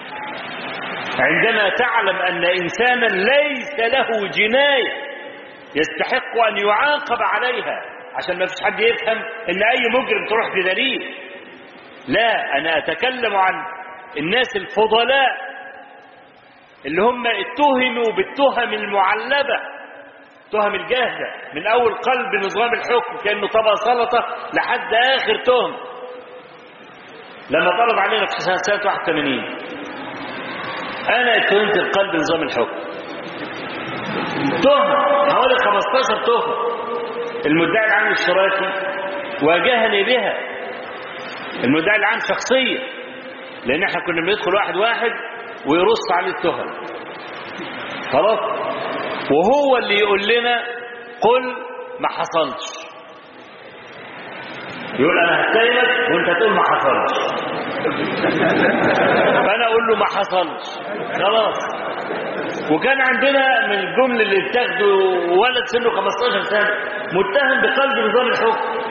عندما تعلم أن إنسانا ليس له جناية يستحق أن يعاقب عليها عشان ما فيش حد يفهم أن أي مجرم تروح في دليل لا أنا أتكلم عن الناس الفضلاء اللي هم اتهموا بالتهم المعلبة تهم الجاهزة من أول قلب نظام الحكم كأنه طبق سلطة لحد آخر تهم لما طلب علينا في سنة 81 أنا اتهمت القلب نظام الحكم تهم حوالي 15 تهم المدعي العام الاشتراكي واجهني بها المدعي العام شخصيا لأن احنا كنا بندخل واحد واحد ويرص عليه التهم خلاص وهو اللي يقول لنا قل ما حصلش يقول انا هتهمك وانت تقول ما حصلش فانا اقول له ما حصلش خلاص وكان عندنا من الجمل اللي بتاخده ولد سنه 15 سنه متهم بقلب نظام الحكم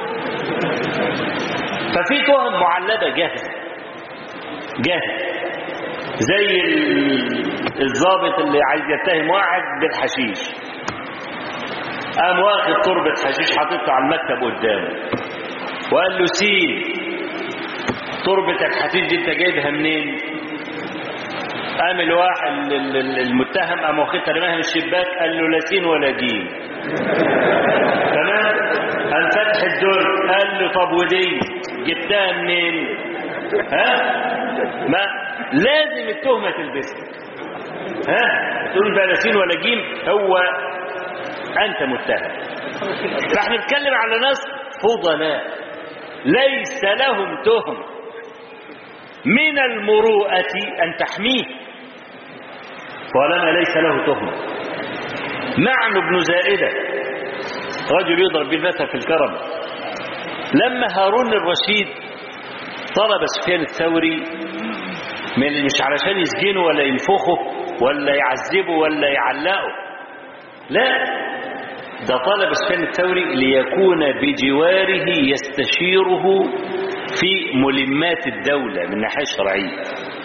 ففي تهم معلبه جاهزه جاهزه زي الضابط اللي عايز يتهم واحد بالحشيش قام واخد تربة حشيش حاططها على المكتب قدامه وقال له سين تربة الحشيش دي انت جايبها منين قام الواحد المتهم قام واخدها رماها من الشباك قال له لا سين ولا جيم تمام قام فتح الدرج قال له طب ودي جبتها منين ها ما لازم التهمة تلبسها ها تقول بقى لا سين ولا جيم هو أنت متهم فاحنا نتكلم على ناس فضلاء ليس لهم تهم من المروءة أن تحميه طالما ليس له تهمة معن بن زائدة رجل يضرب بالمثل في الكرم لما هارون الرشيد طلب سفيان الثوري من مش علشان يسجنه ولا ينفخه ولا يعذبه ولا يعلقه لا ده طلب سفيان الثوري ليكون بجواره يستشيره في ملمات الدولة من الناحية الشرعية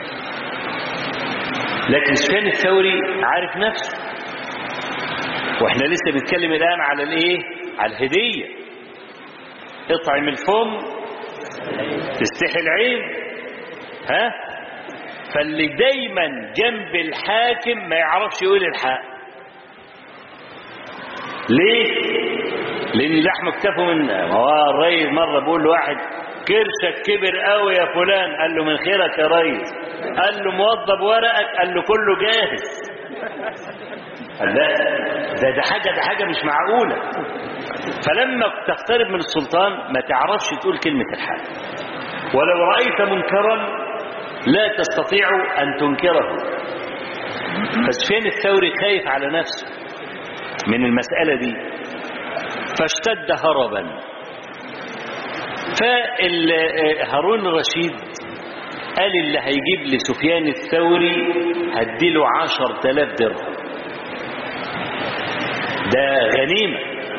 لكن سفيان الثوري عارف نفسه واحنا لسه بنتكلم الآن على الايه على الهدية اطعم الفم تستحي العين ها فاللي دايما جنب الحاكم ما يعرفش يقول الحق ليه لان لحم اكتفوا من ما هو الريس مره بيقول لواحد كرشك كبر قوي يا فلان قال له من خيرك يا ريس قال له موظب ورقك قال له كله جاهز قال لا ده ده حاجه ده حاجه مش معقوله فلما تقترب من السلطان ما تعرفش تقول كلمه الحق ولو رايت منكرا لا تستطيع أن تنكره فسفيان الثوري خايف على نفسه من المسألة دي فاشتد هربا فهارون الرشيد قال اللي هيجيب لي سفيان الثوري هديله عشر تلاف درهم ده غنيمة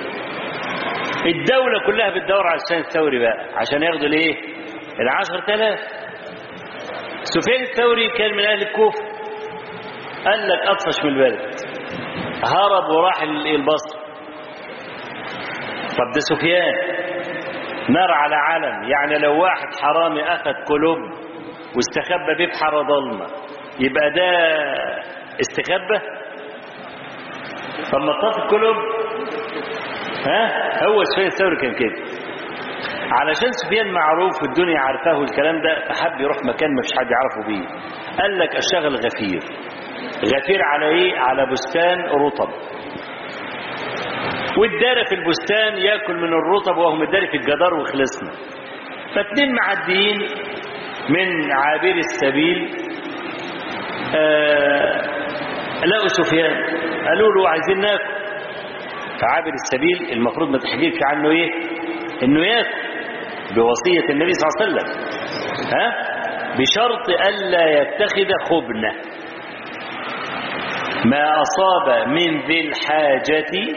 الدولة كلها بتدور على سفيان الثوري بقى عشان ياخدوا الايه العشر تلاف سفيان الثوري كان من أهل الكوفة قال لك أطفش من البلد هرب وراح البصر طب ده سفيان نار على علم يعني لو واحد حرامي أخذ كلوب واستخبى بيه بحارة ضلمة يبقى ده استخبى طب ما طاف الكلوب ها هو سفيان الثوري كان كده علشان سفيان معروف والدنيا عارفاه الكلام ده فحب يروح مكان ما فيش حد يعرفه بيه قال لك اشتغل غفير غفير على ايه على بستان رطب والدار في البستان ياكل من الرطب وهو مداري في الجدار وخلصنا فاتنين معديين من عابر السبيل آه لقوا سفيان قالوا له عايزين ناكل فعابر السبيل المفروض ما تحكيش عنه ايه انه ياكل بوصية النبي صلى الله عليه وسلم ها بشرط ألا يتخذ خبنة ما أصاب من ذي الحاجة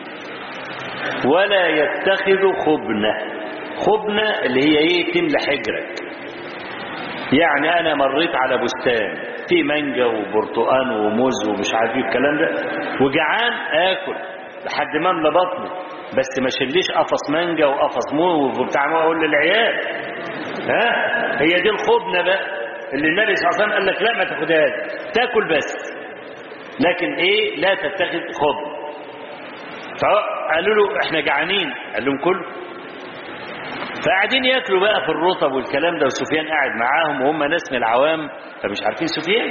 ولا يتخذ خبنة خبنة اللي هي ايه تملى حجرك يعني انا مريت على بستان فيه مانجا وبرتقان وموز ومش عارف ايه الكلام ده وجعان اكل لحد ما املى بطني بس ما شليش قفص مانجا وقفص موز وبتاع ما اقول للعيال ها هي دي الخبنه بقى اللي النبي صلى الله عليه وسلم قال لك لا ما تاخدهاش تاكل بس لكن ايه لا تتخذ خبز فقالوا له احنا جعانين قال لهم كله فقاعدين ياكلوا بقى في الرطب والكلام ده وسفيان قاعد معاهم وهم ناس من العوام فمش عارفين سفيان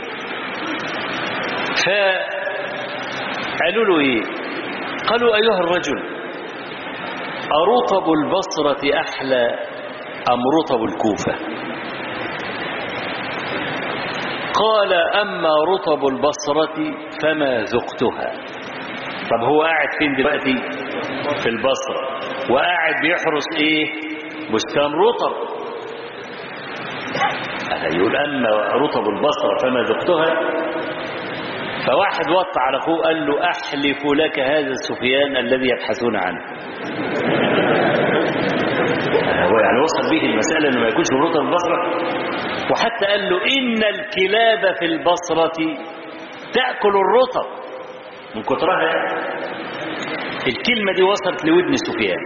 فقالوا له ايه قالوا ايها الرجل أرطب البصرة أحلى أم رطب الكوفة قال أما رطب البصرة فما ذقتها طب هو قاعد فين دلوقتي في البصرة وقاعد بيحرس ايه بستان رطب يقول أما رطب البصرة فما ذقتها فواحد وطى على اخوه قال له أحلف لك هذا السفيان الذي يبحثون عنه هو يعني وصل به المسألة أنه ما يكونش من رطب البصرة وحتى قال له إن الكلاب في البصرة تأكل الرطب من كترها الكلمة دي وصلت لودن سفيان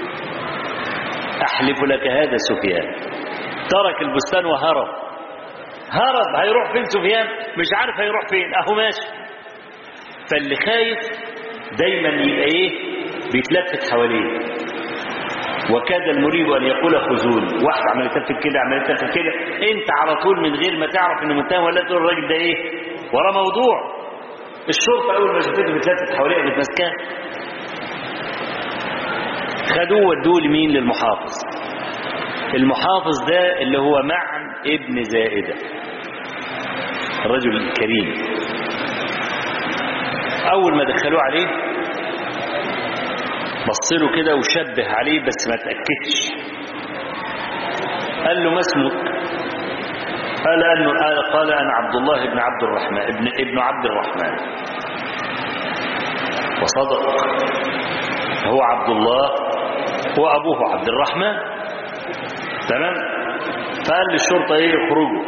أحلف لك هذا سفيان ترك البستان وهرب هرب هيروح فين سفيان مش عارف هيروح فين أهو ماشي فاللي خايف دايما يبقى ايه بيتلفت حواليه وكاد المريب ان يقول خذوني واحد عمال يتلفت كده عمال يتلفت كده انت على طول من غير ما تعرف انه متهم ولا تقول الراجل ده ايه ورا موضوع الشرطه اول ما شافته بتلفت حواليه قامت ماسكاه خدوه ودوه لمين للمحافظ المحافظ ده اللي هو معن ابن زائده الرجل الكريم اول ما دخلوه عليه بص له كده وشبه عليه بس ما تاكدش قال له ما اسمك قال انه قال انا عبد الله بن عبد الرحمن ابن ابن عبد الرحمن وصدق هو عبد الله وابوه عبد الرحمن تمام فقال للشرطه ايه اخرجوا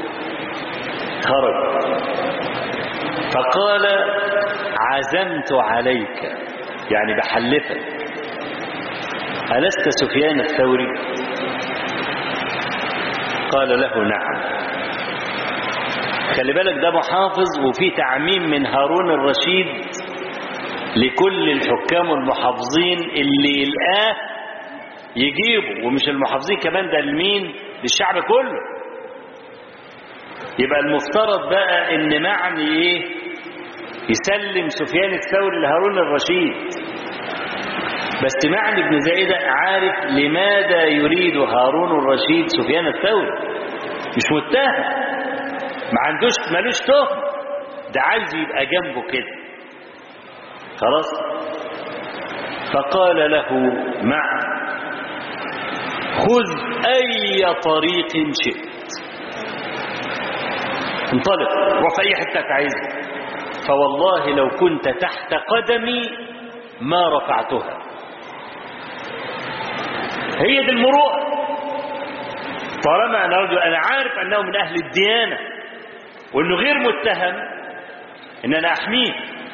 خرج فقال عزمت عليك يعني بحلفك ألست سفيان الثوري قال له نعم خلي بالك ده محافظ وفي تعميم من هارون الرشيد لكل الحكام والمحافظين اللي يلقاه يجيبه ومش المحافظين كمان ده لمين للشعب كله يبقى المفترض بقى ان معني ايه يسلم سفيان الثوري لهارون الرشيد بس معني ابن زائدة عارف لماذا يريد هارون الرشيد سفيان الثوري مش متهم ما عندوش ملوش تهم ده عايز يبقى جنبه كده خلاص فقال له مع خذ اي طريق شئت انطلق روح في اي حته عايزها فوالله لو كنت تحت قدمي ما رفعتها هي دي المروءه طالما انا رجل انا عارف انه من اهل الديانه وانه غير متهم ان انا احميه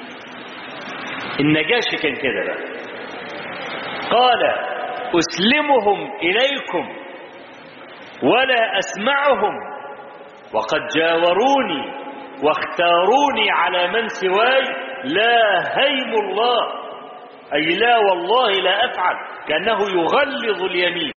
النجاشي كان كده بقى قال اسلمهم اليكم ولا اسمعهم وقد جاوروني واختاروني على من سواي لا هيم الله أي لا والله لا أفعل كأنه يغلظ اليمين